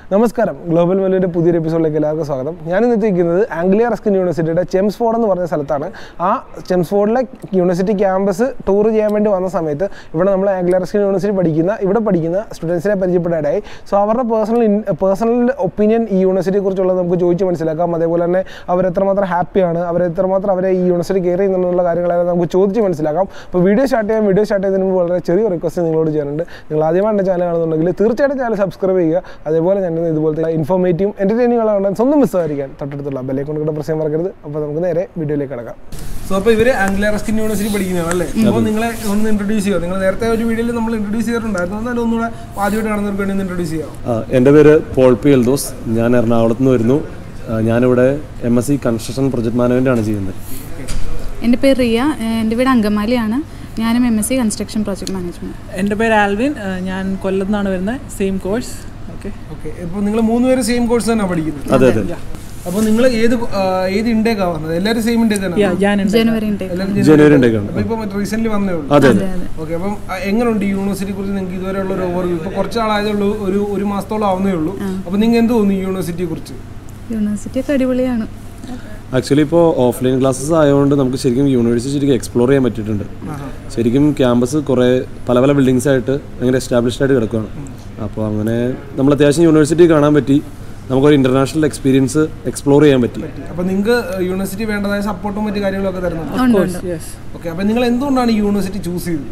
നമസ്കാരം ഗ്ലോബൽ വെല്ലിൻ്റെ പുതിയൊരു എപ്പിസോഡിലേക്ക് എല്ലാവർക്കും സ്വാഗതം ഞാൻ ഇന്ന് എത്തിയിരിക്കുന്നത് ആംഗ്ലിയ റസ്കിൻ യൂണിവേഴ്സിറ്റിയുടെ ചെംസ്ഫോർഡ് എന്ന് പറഞ്ഞ സ്ഥലത്താണ് ആ ചെംസ്ഫോർഡിലെ യൂണിവേഴ്സിറ്റി ക്യാമ്പസ് ടൂർ ചെയ്യാൻ വേണ്ടി വന്ന സമയത്ത് ഇവിടെ നമ്മൾ ആംഗ്ലിയ റസ്കിൻ യൂണിവേഴ്സിറ്റി പഠിക്കുന്ന ഇവിടെ പഠിക്കുന്ന സ്റ്റുഡൻസിനെ പരിചയപ്പെടാനായി സോ അവരുടെ പേഴ്സണൽ പേഴ്സണൽ ഒപ്പീനിയൻ ഈ യൂണിവേഴ്സിറ്റിയെ കുറിച്ചുള്ളത് നമുക്ക് ചോദിച്ച് മനസ്സിലാക്കാം അതേപോലെ തന്നെ അവരെത്രമാത്രം ഹാപ്പിയാണ് അവരെത്രമാത്രം അവരെ ഈ യൂണിവേഴ്സിറ്റി കയറി ചെയ്യുന്നുള്ള കാര്യങ്ങളെല്ലാം നമുക്ക് ചോദിച്ച് മനസ്സിലാക്കാം അപ്പോൾ വീഡിയോ സ്റ്റാർട്ട് ചെയ്യാൻ വീഡിയോ സ്റ്റാർട്ട് ചെയ്യുന്നതിന് മുമ്പ് വളരെ ചെറിയ റിക്വസ്റ്റ് നിങ്ങളോട് ചെയ്യാനുണ്ട് നിങ്ങൾ ആദ്യമായി എൻ്റെ ചാനൽ കാണുന്നുണ്ടെങ്കിൽ തീർച്ചയായിട്ടും ചാനൽ സബ്സ്ക്രൈബ് ചെയ്യുക അതേപോലെ ഞാൻ ഇതുപോലത്തെ ഇൻഫോർമേറ്റീവും എൻ്റർടൈനിങ് കാണാൻ സ്വന്തം മിസ്സായിരിക്കാൻ തൊട്ടടുത്തുള്ള ബെല്ലേക്ക് കൊണ്ട് പ്രശ്നം ചെയ്യാൻ മറക്കരുത് അപ്പോൾ നമുക്ക് നേരെ വീഡിയോയിലേക്ക് കിടക്കാം സോ അപ്പോൾ ഇവർ ആംഗ്ലിയ റസ്കിൻ യൂണിവേഴ്സിറ്റി പഠിക്കുന്നതാണ് അല്ലേ അപ്പോൾ നിങ്ങളെ ഒന്ന് ഇൻട്രൊഡ്യൂസ് ചെയ്യുക നിങ്ങൾ നേരത്തെ ഒരു വീഡിയോയിൽ നമ്മൾ ഇൻട്രൊഡ്യൂസ് ചെയ്തിട്ടുണ്ടായിരുന്നു എന്നാലും ഒന്നുകൂടെ ആദ്യമായിട്ട് കാണുന്നവർക്ക് വേണ്ടി ഒന്ന് ഇൻട്രൊഡ്യൂസ് ചെയ്യാം ആ, എൻ്റെ പേര് പോൾ പി എൽദോസ് ഞാൻ എറണാകുളത്ത് നിന്ന് വരുന്നു ആ, ഞാനിവിടെ M S C construction project management ആണ് ചെയ്യുന്നത് എൻ്റെ പേര് റിയ ഏഹ് എൻ്റെ വീട് അങ്കമാലിയാണ് ഞാനും M S C construction project management എൻ്റെ പേര് ആൽവിൻ ഏഹ് ഞാൻ കൊല്ലത്ത് നിന്നാണ് വരുന്നത് സെയിം കോഴ്സ് ഓക്കെ ഓക്കെ ഇപ്പോൾ നിങ്ങൾ മൂന്ന് പേര് സെയിം കോഴ്സ് തന്നെയാണ് പഠിക്കുന്നത് അതെ അതെ അപ്പോൾ നിങ്ങൾ ഏത് ആ, ഏത് ഇൻടേക്കാണ് വന്നത് എല്ലാവരും സെയിം ഇൻടേക്ക് തന്നെ ഞാൻ ജനുവരി ഉണ്ട് എല്ലാവരും ജനുവരി ഉണ്ടേക്കാണ് അപ്പോൾ ഇപ്പോൾ റീസെന്റ് വന്നേ ഉള്ളൂ അതെ അതെ ഓക്കെ അപ്പം ആ, എങ്ങനെയുണ്ട് ഈ യൂണിവേഴ്സിറ്റിയെ കുറിച്ച് നിങ്ങൾക്ക് ഇതുവരെയുള്ള ഒരു ഓവർവ്യൂ ഇപ്പോൾ കുറച്ച് ആളായതേ ഉള്ളൂ ഒരു ഒരു മാസത്തോളം ആവുന്നേ ഉള്ളൂ അപ്പോൾ നിങ്ങൾ എന്ത് തോന്നുന്നു ഈ യൂണിവേഴ്സിറ്റിയെ കുറിച്ച് യൂണിവേഴ്സിറ്റി ഒക്കെ അടിപൊളിയാണ് ആക്ച്വലി ഇപ്പോൾ ഓഫ്ലൈൻ ക്ലാസ്സസ് ആയതുകൊണ്ട് നമുക്ക് ശരിക്കും യൂണിവേഴ്സിറ്റി ശരിക്കും എക്സ്പ്ലോർ ചെയ്യാൻ പറ്റിയിട്ടുണ്ട് ശരിക്കും ക്യാമ്പസ് കുറേ പല പല ബിൽഡിങ്സ് ആയിട്ട് ഭയങ്കര എസ്റ്റാബ്ലിഷ്ഡ് ആയിട്ട് കിടക്കുകയാണ് അപ്പോൾ അങ്ങനെ നമ്മൾ അത്യാവശ്യം യൂണിവേഴ്സിറ്റി കാണാൻ പറ്റി നമുക്കൊരു ഇൻ്റർനാഷണൽ എക്സ്പീരിയൻസ് എക്സ്പ്ലോർ ചെയ്യാൻ പറ്റി അപ്പോൾ നിങ്ങൾക്ക് യൂണിവേഴ്സിറ്റി വേണ്ടതായ സപ്പോർട്ടും മറ്റു കാര്യങ്ങളൊക്കെ തരുന്നുണ്ട് ഉണ്ട് ഉണ്ട് യെസ് ഓക്കെ അപ്പോൾ നിങ്ങൾ എന്തുകൊണ്ടാണ് ഈ യൂണിവേഴ്സിറ്റി ചൂസ് ചെയ്തത്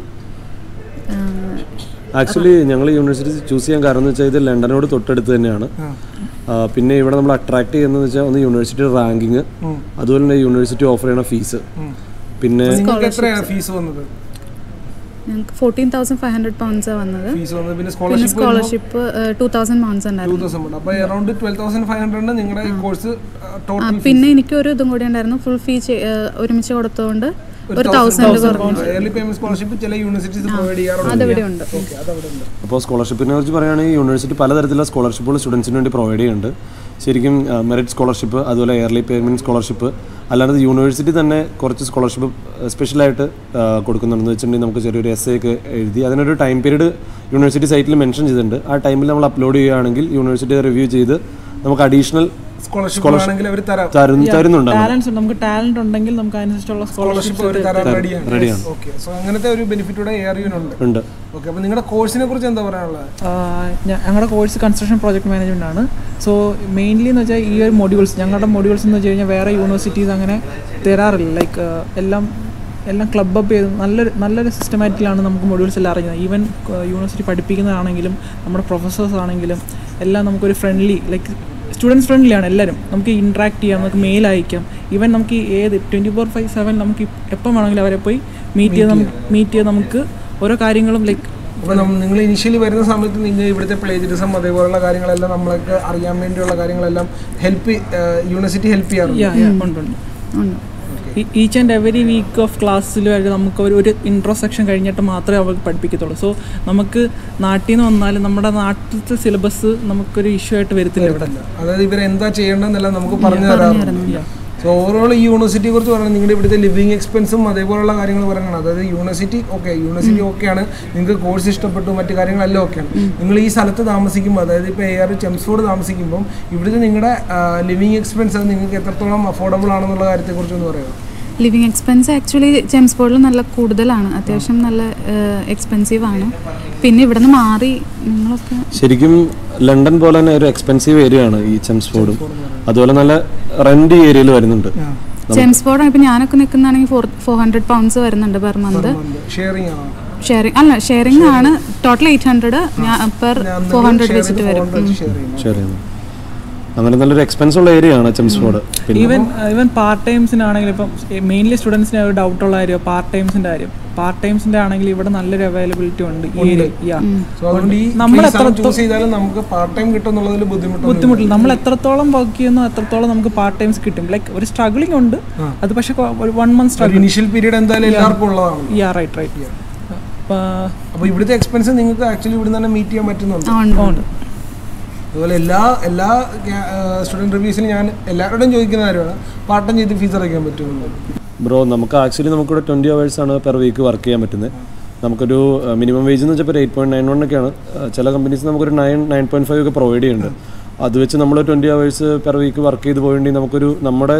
ആഹ് ആക്ച്വലി ഞങ്ങൾ യൂണിവേഴ്സിറ്റി ചൂസ് ചെയ്യാൻ കാരണം എന്ന് വെച്ചാൽ ഇത് ലണ്ടനോട് തൊട്ടടുത്ത് തന്നെയാണ് ആ, പിന്നെ ഇവിടെ നമ്മൾ അട്രാക്ട് ചെയ്യുന്നത് വെച്ചാൽ ഒന്ന് യൂണിവേഴ്സിറ്റി റാങ്കിങ് അതുപോലെ തന്നെ യൂണിവേഴ്സിറ്റി ഓഫർ ചെയ്യുന്ന ഫീസ് പിന്നെ നിങ്ങൾക്ക് എത്രയാണ് ഫീസ് വന്നത് ഞങ്ങൾക്ക് ഫോർട്ടീൻ തൗസൻഡ് ഫൈവ് ഹൺഡ്രഡ് പൗണ്ട്സാണ് വന്നത് ഫീസ് വന്നത് പിന്നെ പിന്നെ scholarship scholarship two thousand pounds two ഉണ്ടായിരുന്നു തൗസൻഡ് ഉണ്ട് അപ്പോൾ അറൗണ്ട് ട്വൽവ് തൗസൻഡ് ഫൈവ് ഹൺഡ്രഡിന് നിങ്ങളുടെ ഈ കോഴ്സ് ആ, ടോട്ടൽ പിന്നെ എനിക്കൊരു ഇതും കൂടി ഉണ്ടായിരുന്നു ഫുൾ ഫീ ഒരുമിച്ച് കൊടുത്തുകൊണ്ട് ഒരു തൗസൻഡ് കുറഞ്ഞു ഇയർലി പേയ്മെന്റ് സ്കോളർഷിപ്പ് ചില യൂണിവേഴ്സിറ്റീസ് പ്രൊവൈഡ് ചെയ്യാറുണ്ട് അതിവിടെ ഉണ്ട് ഓക്കെ അതവിടെ ഉണ്ട് അപ്പോൾ സ്കോളർഷിപ്പിനെ കുറിച്ച് പറയുകയാണെങ്കിൽ യൂണിവേഴ്സിറ്റി പലതരത്തിലുള്ള സ്കോളർഷിപ്പുകൾ സ്റ്റുഡൻസിന് വേണ്ടി പ്രൊവൈഡ് ചെയ്യുന്നുണ്ട് ശരിക്കും മെറിറ്റ് സ്കോളർഷിപ്പ് അതുപോലെ ഇയർലി പേയ്മെൻറ്റ് സ്കോളർഷിപ്പ് അല്ലാതെ യൂണിവേഴ്സിറ്റി തന്നെ കുറച്ച് സ്കോളർഷിപ്പ് സ്പെഷ്യലായിട്ട് കൊടുക്കുന്നുണ്ടെന്ന് വെച്ചിട്ടുണ്ടെങ്കിൽ നമുക്ക് ചെറിയൊരു എസ് ഒക്കെ എഴുതി അതിനൊരു ടൈം പീരീഡ് യൂണിവേഴ്സിറ്റി സൈറ്റിൽ മെൻഷൻ ചെയ്തിട്ടുണ്ട് ആ ടൈമിൽ നമ്മൾ അപ്ലോഡ് ചെയ്യുകയാണെങ്കിൽ യൂണിവേഴ്സിറ്റി റിവ്യൂ ചെയ്ത് നമുക്ക് അഡീഷണൽ സ്കോളർഷിപ്പ് ആണെങ്കിൽ അവർ തരാം തരും തരുന്നുണ്ട് ടാലൻസ് നമുക്ക് ടാലന്റ് ഉണ്ടെങ്കിൽ നമുക്ക് അതിനനുസരിച്ചുള്ള സ്കോളർഷിപ്പ് അവർ സ്കോളർഷിപ്പ് തരാൻ റെഡിയാണ് റെഡിയാണ് ഓക്കെ സോ അങ്ങനത്തെ ഒരു ബെനിഫിറ്റ് കൂടെ എയർ ഉണ്ട് ഉണ്ട് ഓക്കെ അപ്പോൾ നിങ്ങളുടെ കോഴ്സിനെ കുറിച്ച് എന്താ പറയാനുള്ളത് ഞങ്ങളുടെ കോഴ്സ് കൺസ്ട്രക്ഷൻ പ്രോജക്ട് മാനേജ്മെന്റ് ആണ് സോ മെയിൻലി എന്ന് വെച്ചാൽ ഈ ഒരു മൊഡ്യൂൾസ് ഞങ്ങളുടെ മൊഡ്യൂൾസ് എന്ന് വെച്ച് കഴിഞ്ഞാൽ വേറെ യൂണിവേഴ്സിറ്റീസ് അങ്ങനെ തരാറില്ല ലൈക്ക് എല്ലാം എല്ലാം ക്ലബ് അപ്പ് ചെയ്ത് നല്ലൊരു നല്ലൊരു സിസ്റ്റമാറ്റിക്കിലാണ് നമുക്ക് മൊഡ്യൂൾസ് എല്ലാം അറിയുന്നത് ഈവൻ യൂണിവേഴ്സിറ്റി പഠിപ്പിക്കുന്നതാണെങ്കിലും നമ്മുടെ പ്രൊഫസേഴ്സ് ആണെങ്കിലും എല്ലാം നമുക്കൊരു ഫ്രണ്ട്ലി ലൈക്ക് സ്റ്റുഡൻസ് ഫ്രണ്ട്ലി ആണ് എല്ലാവരും നമുക്ക് ഇൻട്രാക്ട് ചെയ്യാം നമുക്ക് മെയിൽ അയക്കാം ഈവൻ നമുക്ക് ഈ ഏത് ട്വൻറ്റി ഫോർ ഫൈവ് സെവൻ നമുക്ക് എപ്പം വേണമെങ്കിലും അവരെ പോയി മീറ്റ് ചെയ്ത് മീറ്റ് ചെയ്ത് നമുക്ക് ഓരോ കാര്യങ്ങളും ലൈക്ക് അപ്പോൾ നിങ്ങൾ ഇനിഷ്യലി വരുന്ന സമയത്ത് നിങ്ങൾ ഇവിടുത്തെ പ്ലേജറിസം അതേപോലുള്ള കാര്യങ്ങളെല്ലാം നമ്മളൊക്കെ അറിയാൻ വേണ്ടിയുള്ള കാര്യങ്ങളെല്ലാം ഹെൽപ്പ് യൂണിവേഴ്സിറ്റി ഹെൽപ്പ് ചെയ്യാറുണ്ട് യാ യാ ഉണ്ട് ഉണ്ട് ഉണ്ട് each and every week of ക്ലാസ്സിലുമായിട്ട് നമുക്ക് ഒരു ഒരു ഇൻട്രോ സെക്ഷൻ കഴിഞ്ഞിട്ട് മാത്രമേ അവർക്ക് പഠിപ്പിക്കത്തുള്ളൂ സോ നമുക്ക് നാട്ടിൽ നിന്ന് വന്നാലും നമ്മുടെ നാട്ടിലത്തെ സിലബസ് നമുക്കൊരു ഇഷ്യൂ ആയിട്ട് വരത്തില്ല ഇവിടെ അതായത് ഇവർ എന്താ ചെയ്യേണ്ടതെന്നെല്ലാം നമുക്ക് പറഞ്ഞു തരാറുണ്ട് സോ ഓവറോൾ ഈ യൂണിവേഴ്സിറ്റിയെ കുറിച്ച് പറയുന്നത് നിങ്ങളുടെ ഇവിടുത്തെ ലിവിങ് എക്സ്പെൻസും അതേപോലുള്ള കാര്യങ്ങൾ പറയുന്നത് അതായത് യൂണിവേഴ്സിറ്റി ഓക്കെ യൂണിവേഴ്സിറ്റി ഓക്കെയാണ് നിങ്ങൾക്ക് കോഴ്സ് ഇഷ്ടപ്പെട്ടു മറ്റു കാര്യങ്ങളെല്ലാം ഓക്കെയാണ് നിങ്ങൾ ഈ സ്ഥലത്ത് താമസിക്കുമ്പോൾ അതായത് ഇപ്പോൾ എ ആർ ചെംസ്ഫോർഡ് താമസിക്കുമ്പോൾ ഇവിടുത്തെ നിങ്ങളുടെ ലിവിങ് എക്സ്പെൻസ് അത് നിങ്ങൾക്ക് എത്രത്തോളം അഫോർഡബിൾ ആണെന്നുള്ള കാര്യത്തെക്കുറിച്ച് ഒന്ന് പറയാം ലിവിങ് എക്സ്പെൻസ് ആക്ച്വലി ജെംസ്ബോർഡിൽ നല്ല കൂടുതലാണ് അത്യാവശ്യം നല്ല എക്സ്പെൻസീവ് ആണ് പിന്നെ ഇവിടെ നിന്ന് മാറി നിങ്ങളൊക്കെ ശരിക്കും ലണ്ടൻ പോലെ തന്നെ ഒരു എക്സ്പെൻസീവ് ഏരിയ ആണ് ഈ ചെംസ്ഫോർഡും അതുപോലെ നല്ല റെന്റ് ഏരിയയിൽ വരുന്നുണ്ട് ജെംസ്ബോർഡ് ഇപ്പം ഞാനൊക്കെ നിൽക്കുന്നതാണെങ്കിൽ ഫോർ ഫോർ ഹൺഡ്രഡ് പൗണ്ട്സ് വരുന്നുണ്ട് പെർ മന്ത് ഷെയറിംഗ് ആണോ ഷെയറിംഗ് അല്ല ഷെയറിംഗ് ആണ് total eight hundred per four hundred വെച്ചിട്ട് വരും ഷെയർ ചെയ്യുന്നു ശരിയാണ് അങ്ങനെ നല്ലൊരു എക്സ്പെൻസ് ഉള്ള ഏരിയ ആണ് ചെംസ്ഫോർഡ് പിന്നെ ഈവൻ ഈവൻ പാർട്ട് ടൈംസിനാണെങ്കിൽ ഇപ്പം മെയിൻലി സ്റ്റുഡൻസിന് ഒരു ഡൗട്ടുള്ള കാര്യം പാർട്ട് ടൈംസിൻ്റെ കാര്യം പാർട്ട് ടൈംസിൻ്റെ ആണെങ്കിൽ ഇവിടെ നല്ലൊരു അവൈലബിലിറ്റി ഉണ്ട് ഈ ഏരിയ യാ സോ അതുകൊണ്ട് ഈ നമ്മൾ ചൂസ് ചെയ്താലും നമുക്ക് പാർട്ട് ടൈം കിട്ടും എന്നുള്ളതിൽ ബുദ്ധിമുട്ടൊന്നും ബുദ്ധിമുട്ടില്ല നമ്മൾ എത്രത്തോളം വർക്ക് ചെയ്യുന്നു അത്രത്തോളം നമുക്ക് പാർട്ട് ടൈംസ് കിട്ടും ലൈക്ക് ഒരു സ്ട്രഗിളിംഗ് ഉണ്ട് അത് പക്ഷേ കൊ- ഒരു വൺ മന്ത് ഒരു സ്ട്രഗിൾ ഇനിഷ്യൽ പീരീഡ് എന്തായാലും എല്ലാവർക്കും ഉള്ളതാണ് യാ റൈറ്റ് റൈറ്റ് അപ്പോൾ ഇവിടുത്തെ എക്സ്പെൻസ് നിങ്ങൾക്ക് ആക്ച്വലി ഇവിടെ തന്നെ മീറ്റ് ചെയ്യാൻ പറ്റുന്നുണ്ട് ആ, ഉണ്ട്, ഉണ്ട് അതുപോലെ എല്ലാ എല്ലാ സ്റ്റുഡൻറ് റിവ്യൂസിലും ഞാൻ എല്ലാവരോടും ചോദിക്കുന്ന കാര്യമാണ് പാർട്ട് ടൈം ചെയ്ത് ഫീസ് അടയ്ക്കാൻ പറ്റുമെന്ന് ബ്രോ നമുക്ക് ആക്ച്വലി നമുക്കിവിടെ ട്വൻറ്റി അവേഴ്സ് ആണ് പെർ വീക്ക് വർക്ക് ചെയ്യാൻ പറ്റുന്നത് നമുക്കൊരു മിനിമം വേജ് എന്ന് വെച്ചപ്പോൾ എയ്റ്റ് പോയിന്റ് നയൻ വൺ ഒക്കെയാണ് ചില കമ്പനീസ് നമുക്കൊരു നയൻ നയൻ പോയിന്റ് ഫൈവ് ഒക്കെ പ്രൊവൈഡ് ചെയ്യുന്നുണ്ട് അത് വെച്ച് നമ്മൾ twenty hours per week work ചെയ്ത് പോയിട്ടുണ്ടെങ്കിൽ നമുക്കൊരു നമ്മുടെ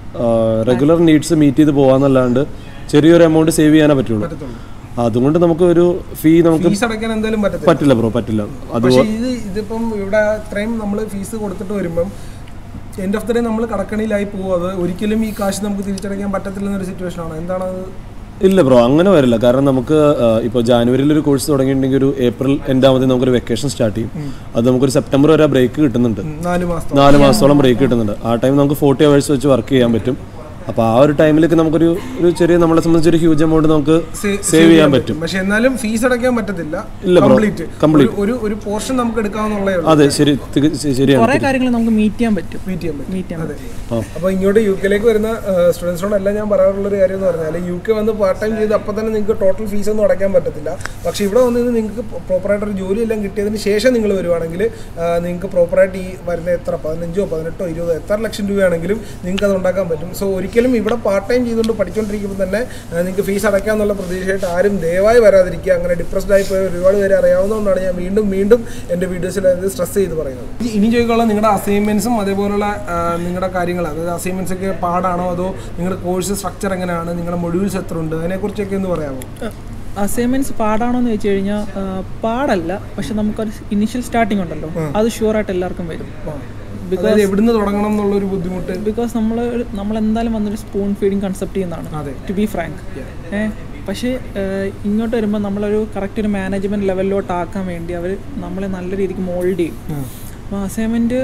റെഗുലർ നീഡ്സ് മീറ്റ് ചെയ്ത് പോകാന്നല്ലാണ്ട് ചെറിയൊരു എമൗണ്ട് സേവ് ചെയ്യാനേ പറ്റുള്ളൂ അതുകൊണ്ട് നമുക്ക് ഒരു ഫീ നമുക്ക് ഫീസ് അടയ്ക്കാൻ എന്തായാലും പറ്റത്തില്ല പറ്റില്ല ബ്രോ പറ്റില്ല അത് പക്ഷേ ഇത് ഇതിപ്പം ഇവിടെ ഇത്രയും നമ്മൾ ഫീസ് കൊടുത്തിട്ട് വരുമ്പം എൻഡ് ഓഫ് ദ ഡേ നമ്മൾ കടക്കണിയിലായി പോകും അത് ഒരിക്കലും ഈ കാശ് നമുക്ക് തിരിച്ചടയ്ക്കാൻ പറ്റത്തില്ലെന്നൊരു സിറ്റുവേഷൻ ആണ് എന്താണ് അത് ഇല്ല ബ്രോ അങ്ങനെ വരില്ല കാരണം നമുക്ക് ഇപ്പോൾ ജാനുവരിയിൽ ഒരു കോഴ്സ് തുടങ്ങിയിട്ടുണ്ടെങ്കിൽ ഒരു ഏപ്രിൽ എൻ്റെ ആവുമ്പോൾ നമുക്കൊരു വെക്കേഷൻ സ്റ്റാർട്ട് ചെയ്യും അത് നമുക്കൊരു സെപ്റ്റംബർ വരെ ബ്രേക്ക് കിട്ടുന്നുണ്ട് നാല് മാസം നാല് മാസത്തോളം ബ്രേക്ക് കിട്ടുന്നുണ്ട് ആ ടൈം നമുക്ക് ഫോർട്ടി അവേഴ്സ് വെച്ച് വർക്ക് ചെയ്യാൻ പറ്റും അപ്പോൾ ആ ഒരു ടൈമിലേക്ക് നമുക്കൊരു ഒരു ചെറിയ നമ്മളെ സംബന്ധിച്ച് ഒരു ഹ്യൂജ് എമൗണ്ട് നമുക്ക് സേവ് ചെയ്യാൻ പറ്റും പക്ഷെ എന്നാലും ഫീസ് അടയ്ക്കാൻ പറ്റത്തില്ല ഇല്ല ബ്രോ കംപ്ലീറ്റ് കംപ്ലീറ്റ് ഒരു ഒരു പോർഷൻ നമുക്ക് എടുക്കാവുന്നുള്ളേ ഉള്ളൂ അതെ ശരി തിക- ശ- ശരിയാണ് കുറേ കാര്യങ്ങൾ നമുക്ക് മീറ്റ് ചെയ്യാൻ പറ്റും മീറ്റ് ചെയ്യാൻ പറ്റും മീറ്റ് ചെയ്യാൻ പറ്റും അപ്പോൾ ഇങ്ങോട്ട് യു കെയിലേക്ക് വരുന്ന സ്റ്റുഡൻസിനോടെല്ലാം ഞാൻ പറയാറുള്ള ഒരു കാര്യം എന്ന് പറഞ്ഞാൽ യു കെ വന്ന് പാർട്ട് ടൈം ചെയ്ത് അപ്പോൾ തന്നെ നിങ്ങൾക്ക് ടോട്ടൽ ഫീസ് ഒന്നും അടയ്ക്കാൻ പറ്റത്തില്ല പക്ഷേ ഇവിടെ വന്ന് നിന്ന് നിങ്ങൾക്ക് പ്രോപ്പറായിട്ട് ഒരു ജോലി എല്ലാം കിട്ടിയതിന് ശേഷം നിങ്ങൾ വരുവാണെങ്കിൽ നിങ്ങൾക്ക് പ്രോപ്പറായിട്ട് ഈ വരുന്ന എത്ര പതിനഞ്ചോ പതിനെട്ടോ ഇരുപതോ എത്ര ലക്ഷം രൂപയാണെങ്കിലും നിങ്ങൾക്ക് അത് ഉണ്ടാക്കാൻ പറ്റും സോ ഒരിക്കലും ഇവിടെ പാർട്ട് ടൈം ചെയ്തുകൊണ്ട് പഠിച്ചുകൊണ്ടിരിക്കുമ്പോൾ തന്നെ നിങ്ങൾക്ക് ഫീസ് അടയ്ക്കാന്നുള്ള പ്രതീക്ഷയായിട്ട് ആരും ദയവായി വരാതിരിക്കുക അങ്ങനെ ഡിപ്രസ്ഡ് ആയി പോയ ഒരുപാട് പേര് അറിയാവുന്നതുകൊണ്ടാണ് ഞാൻ വീണ്ടും വീണ്ടും എൻ്റെ വീഡിയോസിൽ അത് സ്ട്രെസ് ചെയ്ത് പറയുന്നത് ഇനി- ഇനി ചോദിക്കാനുള്ള നിങ്ങളുടെ അസൈൻമെൻറ്റ്സും അതേപോലുള്ള ആ, നിങ്ങളുടെ കാര്യങ്ങൾ അതായത് അസൈൻമെൻറ്റ്സ് ഒക്കെ പാടാണോ അതോ നിങ്ങളുടെ കോഴ്സ് സ്ട്രക്ചർ എങ്ങനെയാണ് നിങ്ങളുടെ മൊഡ്യൂൾസ് എത്ര ഉണ്ട് അതിനെക്കുറിച്ചൊക്കെ ഒന്ന് പറയാമോ അസൈൻമെന്റ്സ് പാടാണോ എന്ന് ചോദിച്ചു കഴിഞ്ഞാൽ പാടല്ല പക്ഷെ നമുക്കൊരു ഇനിഷ്യൽ സ്റ്റാർട്ടിംഗ് ഉണ്ടല്ലോ അത് ഷുവറായിട്ട് എല്ലാവർക്കും വരും അതായത് എവിടുന്ന് തുടങ്ങണം എന്നുള്ളൊരു ബുദ്ധിമുട്ട് ബിക്കോസ് നമ്മൾ നമ്മൾ എന്തായാലും വന്നൊരു സ്പൂൺ ഫീഡിങ് കൺസെപ്റ്റ് ചെയ്യുന്നതാണ് അതെ. ടു ബി ഫ്രാങ്ക് ഏ പക്ഷേ ഏഹ്, ഇങ്ങോട്ട് വരുമ്പോൾ നമ്മളൊരു കറക്റ്റ് ഒരു മാനേജ്മെൻറ്റ് ലെവലിലോട്ട് ആക്കാൻ വേണ്ടി അവർ നമ്മളെ നല്ല രീതിക്ക് മോൾഡ് ചെയ്യും അപ്പോൾ അസൈൻമെൻറ്റ്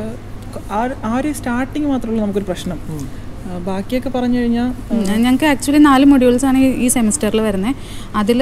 ആ ആ ഒരു സ്റ്റാർട്ടിങ് മാത്രമല്ല നമുക്കൊരു പ്രശ്നം ആ, ബാക്കിയൊക്കെ പറഞ്ഞു കഴിഞ്ഞാൽ ഞങ്ങൾക്ക് ആക്ച്വലി നാല് മൊഡ്യൂൾസ് ആണ് ഈ- ഈ സെമിസ്റ്ററിൽ വരുന്നത് അതിൽ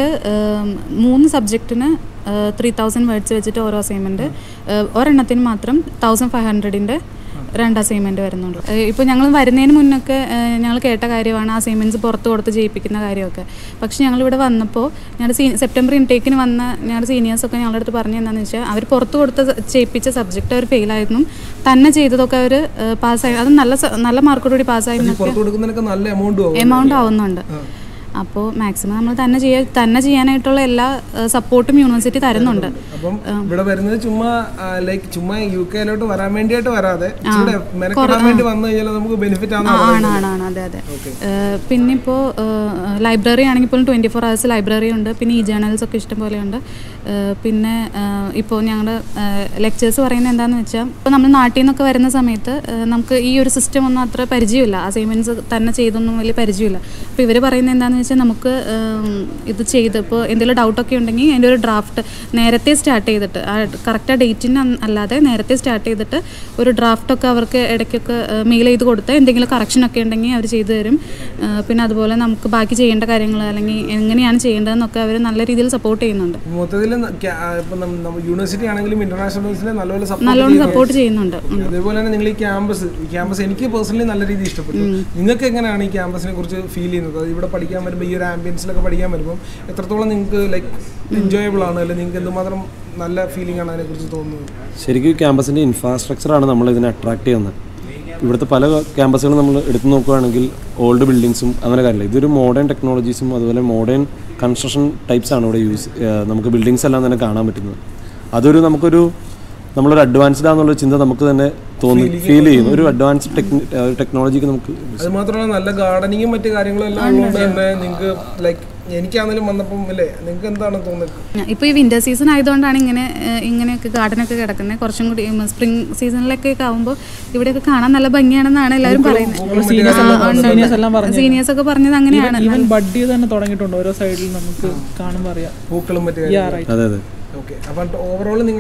മൂന്ന് സബ്ജക്റ്റിന് ത്രീ തൗസൻഡ് വേർഡ്സ് വെച്ചിട്ട് ഓരോ അസൈൻമെൻറ്റ് ഒരെണ്ണത്തിന് മാത്രം തൗസൻഡ് ഫൈവ് ഹൺഡ്രഡിൻ്റെ രണ്ട് അസൈൻമെൻറ്റ് വരുന്നുള്ളൂ ഇപ്പോൾ ഞങ്ങൾ വരുന്നതിന് മുന്നൊക്കെ ഞങ്ങൾ കേട്ട കാര്യമാണ് അസൈൻമെൻറ്റ്സ് പുറത്ത് കൊടുത്ത് ചെയ്യിപ്പിക്കുന്ന കാര്യമൊക്കെ പക്ഷേ ഞങ്ങളിവിടെ വന്നപ്പോൾ ഞങ്ങളുടെ സീ സെപ്റ്റംബർ ഇൻടേക്കിന് വന്ന ഞങ്ങളുടെ സീനിയേഴ്സൊക്കെ ഞങ്ങളുടെ അടുത്ത് പറഞ്ഞു എന്താണെന്ന് വെച്ചാൽ അവർ പുറത്ത് കൊടുത്ത് ചെയ്യിപ്പിച്ച സബ്ജക്റ്റ് അവർ ഫെയിലായിരുന്നു തന്നെ ചെയ്തതൊക്കെ അവർ പാസ്സായി അത് നല്ല സ- നല്ല മാർക്കോടുകൂടി പാസ്സായി എന്നൊക്കെ പുറത്ത് കൊടുക്കുന്നതിനൊക്കെ നല്ല എമൗണ്ട് ആവും എമൗണ്ട് ആവുന്നുണ്ട് അപ്പോൾ മാക്സിമം നമ്മൾ തന്നെ ചെയ്യാൻ തന്നെ ചെയ്യാനായിട്ടുള്ള എല്ലാ സപ്പോർട്ടും യൂണിവേഴ്സിറ്റി തരുന്നുണ്ട് അപ്പം ഇവിടെ വരുന്നത് ചുമ്മാ ലൈക്ക് ചുമ്മാ യു കെയിലോട്ട് വരാൻ വേണ്ടിയിട്ട് വരാതെ ഇച്ചിരി മെനക്കെടാൻ വേണ്ടി വന്നു കഴിഞ്ഞാൽ നമുക്ക് ബെനിഫിറ്റ് ആണ് ആണ് ആണ് ആണ് അതെ അതെ ഏഹ് പിന്നെ ഇപ്പോൾ ലൈബ്രറി ആണെങ്കിൽ പോലും ട്വൻറ്റി ഫോർ അവേഴ്സ് ലൈബ്രറി ഉണ്ട് പിന്നെ ഈ ജേണൽസ് ഒക്കെ ഇഷ്ടം പോലെയുണ്ട് ഏഹ് പിന്നെ ഇപ്പോൾ ഞങ്ങളുടെ ലെക്ചേഴ്സ് പറയുന്നത് എന്താണെന്ന് വെച്ചാൽ ഇപ്പോൾ നമ്മൾ നാട്ടിൽ നിന്നൊക്കെ വരുന്ന സമയത്ത് ഏഹ് നമുക്ക് ഈ ഒരു സിസ്റ്റം ഒന്നും അത്ര പരിചയമില്ല അസൈൻമെൻറ്റ്സ് തന്നെ ചെയ്തൊന്നും വലിയ പരിചയമില്ല അപ്പോൾ ഇവർ പറയുന്നത് എന്താണെന്ന് വെച്ചാൽ നമുക്ക് ഏഹ് ഇത് ചെയ്ത് ഇപ്പോൾ എന്തെങ്കിലും ഡൗട്ടൊക്കെ ഉണ്ടെങ്കിൽ അതിൻ്റെ ഒരു ഡ്രാഫ്റ്റ് നേരത്തെ സ്റ്റാർട്ട് ചെയ്തിട്ട് ആ കറക്റ്റ് ആ ഡേറ്റിന് അല്ലാതെ നേരത്തെ സ്റ്റാർട്ട് ചെയ്തിട്ട് ഒരു ഡ്രാഫ്റ്റൊക്കെ അവർക്ക് ഇടയ്ക്കൊക്കെ മെയിൽ ചെയ്ത് കൊടുത്ത് എന്തെങ്കിലും കറക്ഷനൊക്കെ ഉണ്ടെങ്കിൽ അവർ ചെയ്തു തരും ആ, പിന്നെ അതുപോലെ നമുക്ക് ബാക്കി ചെയ്യേണ്ട കാര്യങ്ങൾ അല്ലെങ്കിൽ എങ്ങനെയാണ് ചെയ്യേണ്ടതെന്നൊക്കെ അവർ നല്ല രീതിയിൽ സപ്പോർട്ട് ചെയ്യുന്നുണ്ട് മൊത്തത്തിൽ ഇപ്പം നമ്മൾ യൂണിവേഴ്സിറ്റി ആണെങ്കിലും ഇന്റർനാഷണൽ യൂണിവേഴ്സിറ്റി നല്ലപോലെ നല്ലോണം സപ്പോർട്ട് സപ്പോർട്ട് ചെയ്യുന്നുണ്ട് ഉം. അതേപോലെ തന്നെ നിങ്ങൾ ഈ ക്യാമ്പസ് ഈ ക്യാമ്പസ് എനിക്ക് പേഴ്സണലി നല്ല രീതിയിൽ ഇഷ്ടപ്പെട്ടു നിങ്ങൾക്ക് എങ്ങനെയാണ് ഈ ക്യാമ്പസിനെ കുറിച്ച് ഫീൽ ചെയ്യുന്നത് അത് ഇവിടെ പഠിക്കാൻ വരുമ്പോൾ ഈ ഒരു ആംബിയൻസിലൊക്കെ പഠിക്കാൻ വരുമ്പോൾ എത്രത്തോളം നിങ്ങൾക്ക് ലൈക്ക് എൻജോയബിൾ ആണ് അല്ലെങ്കിൽ നിങ്ങൾക്ക് എന്തുമാത്രം നല്ല ഫീലിംഗ് ആണ് അതിനെക്കുറിച്ച് തോന്നുന്നത് ശരിക്കും ക്യാമ്പസിൻ്റെ ഇൻഫ്രാസ്ട്രക്ചറാണ് നമ്മൾ ഇതിനെ അട്രാക്ട് ചെയ്യുന്നത് ഇവിടുത്തെ പല ക്യാമ്പസുകളും നമ്മൾ എടുത്തു നോക്കുകയാണെങ്കിൽ ഓൾഡ് ബിൽഡിങ്സും അങ്ങനെ കാര്യമില്ല ഇതൊരു മോഡേൺ ടെക്നോളജീസും അതുപോലെ മോഡേൺ കൺസ്ട്രക്ഷൻ ടൈപ്സ് ആണ് ഇവിടെ യൂസ് നമുക്ക് ബിൽഡിങ്സ് എല്ലാം തന്നെ കാണാൻ പറ്റുന്നത് അതൊരു നമുക്കൊരു നമ്മളൊരു അഡ്വാൻസ്ഡ് ആണെന്നുള്ള ചിന്ത നമുക്ക് തന്നെ തോന്നി ഫീൽ ചെയ്യുന്നു ഒരു അഡ്വാൻസ്ഡ് ടെക്നോളജിക്ക് നമുക്ക് അത് മാത്രമല്ല നല്ല ഗാർഡനിങ്ങും മറ്റു കാര്യങ്ങളും എല്ലാം ഉള്ളതുകൊണ്ട് തന്നെ നിങ്ങൾക്ക് ലൈക്ക് എനിക്കാണെങ്കിലും വന്നപ്പം അല്ലേ നിങ്ങൾക്ക് എന്താണ് തോന്നുന്നത് ഇപ്പോൾ ഈ വിന്റർ സീസൺ ആയതുകൊണ്ടാണ് ഇങ്ങനെ ഏഹ്, ഇങ്ങനെയൊക്കെ ഗാർഡനൊക്കെ കിടക്കുന്നത് കുറച്ചും കൂടി സ്പ്രിംഗ് സീസണിലൊക്കെ ആകുമ്പോൾ ഇവിടെയൊക്കെ കാണാൻ നല്ല ഭംഗിയാണെന്നാണ് എല്ലാവരും പറയുന്നത് സീനിയേഴ്സ് എല്ലാം സീനിയേഴ്സ് എല്ലാം പറഞ്ഞു സീനിയേഴ്സ് ഒക്കെ പറഞ്ഞത് അങ്ങനെയാണ് ഈവൻ ബഡ് ചെയ്ത് തന്നെ തുടങ്ങിയിട്ടുണ്ട് ഓരോ സൈഡിൽ നമുക്ക് കാണുമ്പോൾ അറിയാം പൂക്കളും മറ്റു യാ റൈറ്റ് അതെ അതെ ഓക്കെ അപ്പം ഓവറോൾ നിങ്ങൾ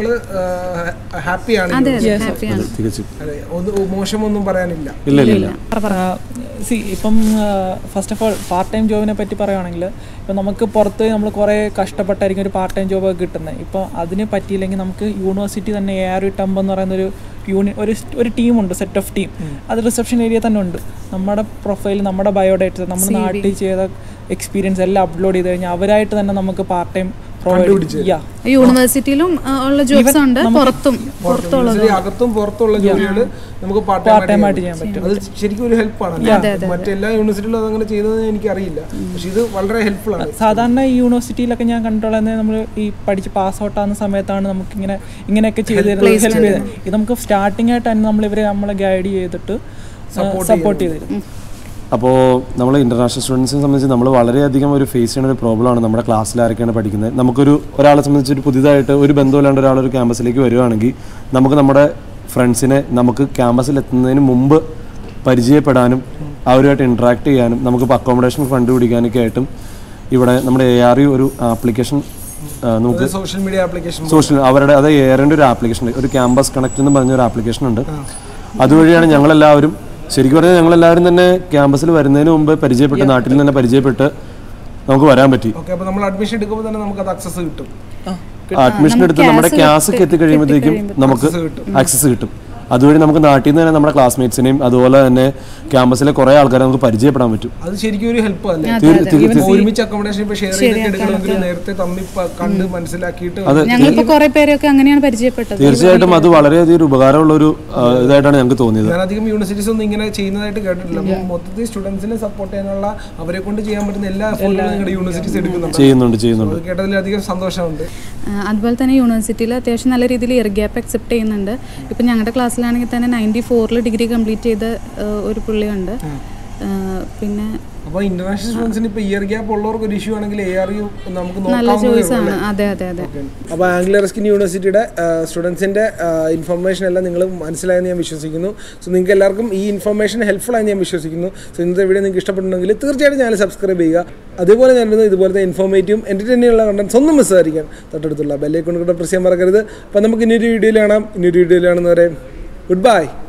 ഹാപ്പിയാണ് അതെ അതെ ഹാപ്പിയാണ് തികച്ചും അതെ ഒന്ന് മോശമൊന്നും പറയാനില്ല ഇല്ല ഇല്ല ഇല്ല സി ഇപ്പം first of all part time ജോബിനെ പറ്റി പറയുവാണെങ്കിൽ ഇപ്പം നമുക്ക് പുറത്ത് നമ്മൾ കുറേ കഷ്ടപ്പെട്ടായിരിക്കും ഒരു പാർട്ട് ടൈം ജോബൊക്കെ കിട്ടുന്നത് ഇപ്പോൾ അതിന് പറ്റിയില്ലെങ്കിൽ നമുക്ക് യൂണിവേഴ്സിറ്റി തന്നെ എ ആർ ടംബ് എന്ന് പറയുന്ന ഒരു യൂണി ഒരു ഒരു ടീമുണ്ട് സെറ്റ് ഓഫ് ടീം അത് റിസപ്ഷൻ ഏരിയ തന്നെ ഉണ്ട് നമ്മുടെ പ്രൊഫൈൽ നമ്മുടെ ബയോഡേറ്റ നമ്മുടെ നാട്ടിൽ ചെയ്ത എക്സ്പീരിയൻസ് എല്ലാം അപ്ലോഡ് ചെയ്ത് കഴിഞ്ഞാൽ അവരായിട്ട് തന്നെ നമുക്ക് പാർട്ട് ടൈം കണ്ടുപിടിച്ച് യാ യൂണിവേഴ്സിറ്റിയിലും ആ, ഉള്ള ജോബ്സ് ഉണ്ട് പുറത്തും പുറത്തുള്ളത് യൂണിവേഴ്സിറ്റി അകത്തും പുറത്തുള്ള ജോലികൾ നമുക്ക് പാർട്ട് ടൈം ആയിട്ട് ചെയ്യാൻ പറ്റും അത് ശരിക്കും ഒരു ഹെൽപ്പാണ് മറ്റെല്ലാ യൂണിവേഴ്സിറ്റിയിലും അതങ്ങനെ ചെയ്യുന്നത് എനിക്കറിയില്ല പക്ഷെ ഇത് വളരെ ഹെൽപ്ഫുൾ ആണ് സാധാരണ ഈ യൂണിവേഴ്സിറ്റിയിലൊക്കെ ഞാൻ കണ്ടിട്ടുള്ളത് നമ്മൾ ഈ പഠിച്ച് പാസ് ഔട്ട് ആകുന്ന സമയത്താണ് നമുക്ക് ഇങ്ങനെ ഇങ്ങനെയൊക്കെ ചെയ്ത് തരുന്നത് ഹെൽപ്പ് ചെയ്ത് ഇത് നമുക്ക് സ്റ്റാർട്ടിംഗ് ആയിട്ട് തന്നെ നമ്മൾ ഇവരെ നമ്മളെ ഗൈഡ് ചെയ്തിട്ട് സപ്പോർട്ട് ചെയ്ത് തരും അപ്പോൾ നമ്മൾ ഇൻ്റർനാഷണൽ സ്റ്റുഡൻസിനെ സംബന്ധിച്ച് നമ്മൾ വളരെയധികം ഒരു ഫേസ് ചെയ്യുന്ന ഒരു പ്രോബ്ലമാണ് നമ്മുടെ ക്ലാസ്സിൽ ആരൊക്കെയാണ് പഠിക്കുന്നത് നമുക്കൊരു ഒരാളെ സംബന്ധിച്ച് ഒരു പുതിയതായിട്ട് ഒരു ബന്ധമില്ലാണ്ട് ഒരാൾ ഒരു ക്യാമ്പസിലേക്ക് വരുവാണെങ്കിൽ നമുക്ക് നമ്മുടെ ഫ്രണ്ട്സിനെ നമുക്ക് ക്യാമ്പസിൽ എത്തുന്നതിന് മുമ്പ് പരിചയപ്പെടാനും അവരുമായിട്ട് ഇൻട്രാക്ട് ചെയ്യാനും നമുക്കിപ്പോൾ അക്കോമഡേഷൻ ഫണ്ട് പിടിക്കാനൊക്കെ ആയിട്ടും ഇവിടെ നമ്മുടെ എ ആർ യു ഒരു ആപ്ലിക്കേഷൻ നമുക്ക് സോഷ്യൽ മീഡിയ ആപ്ലിക്കേഷൻ സോഷ്യൽ അവരുടെ അത് എയറിൻ്റെ ഒരു ആപ്ലിക്കേഷൻ ഒരു ക്യാമ്പസ് കണക്ട് എന്ന് പറഞ്ഞ ഒരു ആപ്ലിക്കേഷൻ ഉണ്ട് അതുവഴിയാണ് ഞങ്ങളെല്ലാവരും ശരിക്കും പറഞ്ഞാൽ ഞങ്ങളെല്ലാവരും തന്നെ ക്യാമ്പസിൽ വരുന്നതിന് മുമ്പ് പരിചയപ്പെട്ട് നാട്ടിൽ തന്നെ പരിചയപ്പെട്ട് നമുക്ക് വരാൻ പറ്റി ഓക്കെ അപ്പൊ നമ്മൾ അഡ്മിഷൻ എടുക്കുമ്പോൾ തന്നെ നമുക്ക് അത് അക്സസ് കിട്ടും അഡ്മിഷൻ എടുത്ത് നമ്മുടെ ക്യാസ് ഒക്കെ എത്തിക്കഴിയുമ്പോഴത്തേക്കും നമുക്ക് ആക്സസ് കിട്ടും അതുവഴി നമുക്ക് നാട്ടിൽ നിന്ന് തന്നെ നമ്മുടെ ക്ലാസ്മേറ്റ്സിനെയും അതുപോലെ തന്നെ ക്യാമ്പസിലെ കുറേ ആൾക്കാരെ നമുക്ക് പരിചയപ്പെടാൻ പറ്റും അത് ശരിക്കും ഒരു ഹെൽപ്പ് അല്ലേ തീർ- തീർ- ഇപ്പൊ ഒരുമിച്ച് അക്കോമഡേഷൻ ഇപ്പൊ ഷെയർ ചെയ്തിട്ട് എടുക്കണമെങ്കിൽ നേരത്തെ തമ്മിൽ പ- കണ്ട് മനസ്സിലാക്കിയിട്ട് ഞങ്ങളിപ്പോ കുറെ പേരെയൊക്കെ അങ്ങനെയാണ് പരിചയപ്പെട്ടത് തീർച്ചയായിട്ടും അത് വളരെയധികം ഒരു ഉപകാരമുള്ള ഒരു ആ, ഇതായിട്ടാണ് ഞങ്ങൾക്ക് തോന്നിയത് ഞാൻ അധികം യൂണിവേഴ്സിറ്റീസ് ഒന്നും ഇങ്ങനെ ചെയ്യുന്നതായിട്ട് കേട്ടിട്ടില്ല അപ്പൊ മൊത്തത്തിൽ സ്റ്റുഡൻസിനെ സപ്പോർട്ട് ചെയ്യാനുള്ള അവരെ കൊണ്ട് ചെയ്യാൻ പറ്റുന്ന എല്ലാ എഫേർട്ടുകളും നിങ്ങളുടെ യൂണിവേഴ്സിറ്റീസ് എടുക്കുന്നുണ്ട് ചെയ്യുന്നുണ്ട് ചെയ്യുന്നുണ്ട് അത് കേട്ടതിൽ അധികം സന്തോഷമുണ്ട് ആ, അതുപോലെ തന്നെ യൂണിവേഴ്സിറ്റിയിൽ അത്യാവശ്യം നല്ല രീതിയിൽ ഇയർ ഗ്യാപ്പ് അക്സെപ്റ്റ് ചെയ്യുന്നുണ്ട് ഇപ്പം ഞങ്ങളുടെ ക്ലാസ്സിലാണെങ്കിൽ തന്നെ നയൻറ്റി ഫോറിൽ ഡിഗ്രി കംപ്ലീറ്റ് ചെയ്ത ആ, ഒരു പുള്ളിയുണ്ട് ആ, പിന്നെ അപ്പൊ ഇന്റർനാഷണൽ സ്റ്റുഡൻസിന് ഇപ്പൊ ഇയർ ഗ്യാപ്പ് ഉള്ളവർക്ക് ഒരു ഇഷ്യൂ ആണെങ്കിൽ എ ആർ യു നമുക്ക് നല്ല നോക്കാവുന്നതേ ചോയ്സ് ഉള്ളൂ ആണ് അതെ അതെ അതെ അപ്പോൾ ആംഗ്ലർ സ്കിൻ യൂണിവേഴ്സിറ്റിയുടെ സ്റ്റുഡൻസിൻ്റെ ഇൻഫർമേഷൻ എല്ലാം നിങ്ങൾ മനസ്സിലായെന്ന് ഞാൻ വിശ്വസിക്കുന്നു സോ നിങ്ങൾക്ക് എല്ലാവർക്കും ഈ ഇൻഫർമേഷൻ ഹെൽപ്ഫുൾ ആയി ഞാൻ വിശ്വസിക്കുന്നു സോ ഇന്നത്തെ വീഡിയോ നിങ്ങൾക്ക് ഇഷ്ടപ്പെട്ടുണ്ടെങ്കിൽ തീർച്ചയായിട്ടും ചാനൽ സബ്സ്ക്രൈബ് ചെയ്യുക അതേപോലെ ഞാനിരുന്ന ഇതുപോലത്തെ ഇൻഫോർമേറ്റീവും എൻ്റർടൈനിങ്ങുള്ള കണ്ടൻസ് ഒന്നും മിസ്സായിരിക്കാൻ തൊട്ടടുത്തുള്ള ബെല്ലൈക്കൺ കൂടെ പ്രസ് ചെയ്യാൻ മറക്കരുത് അപ്പോൾ നമുക്ക് ഇനിയൊരു വീഡിയോയിൽ കാണാം ഇനിയൊരു വീഡിയോയിൽ കാണുന്നവരെ ഗുഡ് ബൈ